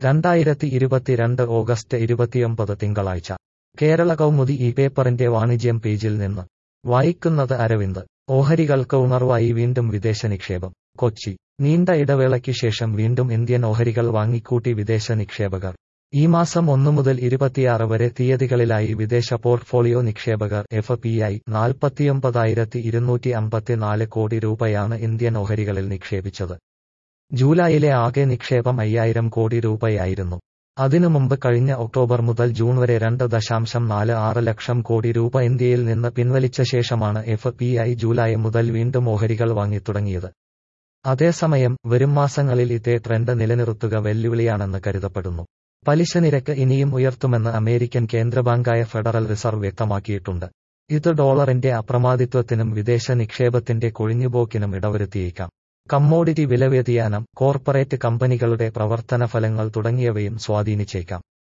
രണ്ടായിരത്തി ഇരുപത്തിരണ്ട് ഓഗസ്റ്റ് ഇരുപത്തിയൊമ്പത് തിങ്കളാഴ്ച കേരള കൗമുദി ഈ പേപ്പറിന്റെ വാണിജ്യം പേജിൽ നിന്ന് വായിക്കുന്നത് അരവിന്ദ് ഓഹരികൾക്ക് ഉണർവായി വീണ്ടും വിദേശ നിക്ഷേപം കൊച്ചി നീണ്ട ഇടവേളയ്ക്ക് ശേഷം വീണ്ടും ഇന്ത്യൻ ഓഹരികൾ വാങ്ങിക്കൂട്ടി വിദേശ നിക്ഷേപകർ ഈ മാസം ഒന്നു മുതൽ ഇരുപത്തിയാറ് വരെ തീയതികളിലായി വിദേശ പോർട്ട്ഫോളിയോ നിക്ഷേപകർ എഫ് പി ഐ നാൽപ്പത്തിയൊമ്പതായിരത്തി ഇരുന്നൂറ്റി അമ്പത്തിനാല് കോടി രൂപയാണ് ഇന്ത്യൻ ഓഹരികളിൽ നിക്ഷേപിച്ചത് ജൂലൈയിലെ ആകെ നിക്ഷേപം അയ്യായിരം കോടി രൂപയായിരുന്നു അതിനു മുമ്പ് കഴിഞ്ഞ ഒക്ടോബർ മുതൽ ജൂൺ വരെ രണ്ട് ദശാംശം നാല് ആറ് ലക്ഷം കോടി രൂപ ഇന്ത്യയിൽ നിന്ന് പിൻവലിച്ച ശേഷമാണ് എഫ് പി ഐ ജൂലൈ മുതൽ വീണ്ടും ഓഹരികൾ വാങ്ങിത്തുടങ്ങിയത് അതേസമയം വരും മാസങ്ങളിൽ ഇതേ ട്രെൻഡ് നിലനിർത്തുക വെല്ലുവിളിയാണെന്ന് കരുതപ്പെടുന്നു പലിശ നിരക്ക് ഇനിയും ഉയർത്തുമെന്ന് അമേരിക്കൻ കേന്ദ്ര ബാങ്കായ ഫെഡറൽ റിസർവ് വ്യക്തമാക്കിയിട്ടുണ്ട് ഇത് ഡോളറിന്റെ അപ്രമാദിത്വത്തിനും വിദേശ നിക്ഷേപത്തിന്റെ കൊഴിഞ്ഞുപോക്കിനും ഇടവരുത്തിയേക്കാം കമ്മോഡിറ്റി വിലവ്യതിയാനം കോർപ്പറേറ്റ് കമ്പനികളുടെ പ്രവർത്തന ഫലങ്ങൾ തുടങ്ങിയവയും സ്വാധീനിച്ചേക്കാം